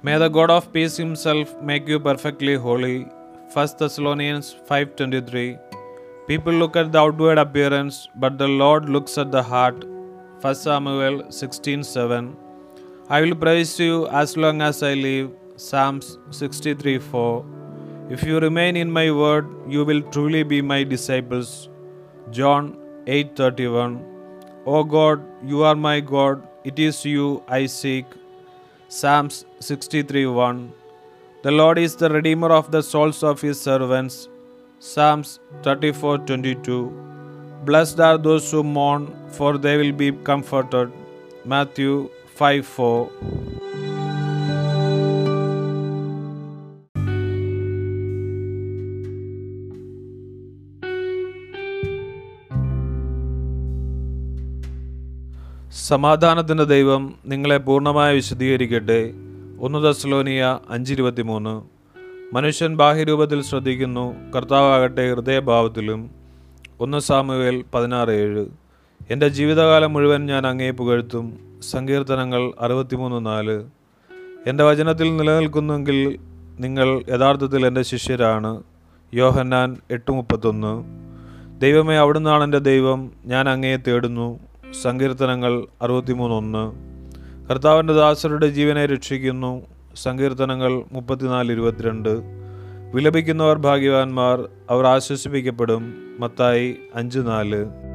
May the God of peace himself make you perfectly holy. 1 Thessalonians 5:23 People look at the outward appearance, but the Lord looks at the heart. 1 Samuel 16:7 I will praise you as long as I live. Psalms 63:4 If you remain in my word, you will truly be my disciples. John 8:31 O God, you are my God. It is you I seek. Psalms 63:1 The Lord is the redeemer of the souls of his servants. Psalms 34:22 Blessed are those who mourn, for they will be comforted. Matthew 5:4 സമാധാനത്തിൻ്റെ ദൈവം നിങ്ങളെ പൂർണ്ണമായി വിശദീകരിക്കട്ടെ ഒന്ന് ദസ്ലോനിയ അഞ്ചിരുപത്തിമൂന്ന് മനുഷ്യൻ ബാഹ്യരൂപത്തിൽ ശ്രദ്ധിക്കുന്നു കർത്താവാകട്ടെ ഹൃദയഭാവത്തിലും ഒന്ന് Samuel പതിനാറ് ഏഴ് എൻ്റെ ജീവിതകാലം മുഴുവൻ ഞാൻ അങ്ങേ പുകഴ്ത്തും സങ്കീർത്തനങ്ങൾ അറുപത്തിമൂന്ന് നാല് എൻ്റെ വചനത്തിൽ നിലനിൽക്കുന്നെങ്കിൽ നിങ്ങൾ യഥാർത്ഥത്തിൽ എൻ്റെ ശിഷ്യരാണ് യോഹന്നാൻ എട്ട് മുപ്പത്തൊന്ന് ദൈവമേ അവിടുന്നാണ് എൻ്റെ ദൈവം ഞാൻ അങ്ങയെ തേടുന്നു സങ്കീർത്തനങ്ങൾ അറുപത്തിമൂന്നൊന്ന് കർത്താവിൻ്റെ ദാസരുടെ ജീവനെ രക്ഷിക്കുന്നു സങ്കീർത്തനങ്ങൾ മുപ്പത്തിനാല് ഇരുപത്തിരണ്ട് വിലപിക്കുന്നവർ ഭാഗ്യവാന്മാർ അവർ ആശ്വസിപ്പിക്കപ്പെടും മത്തായി അഞ്ച് നാല്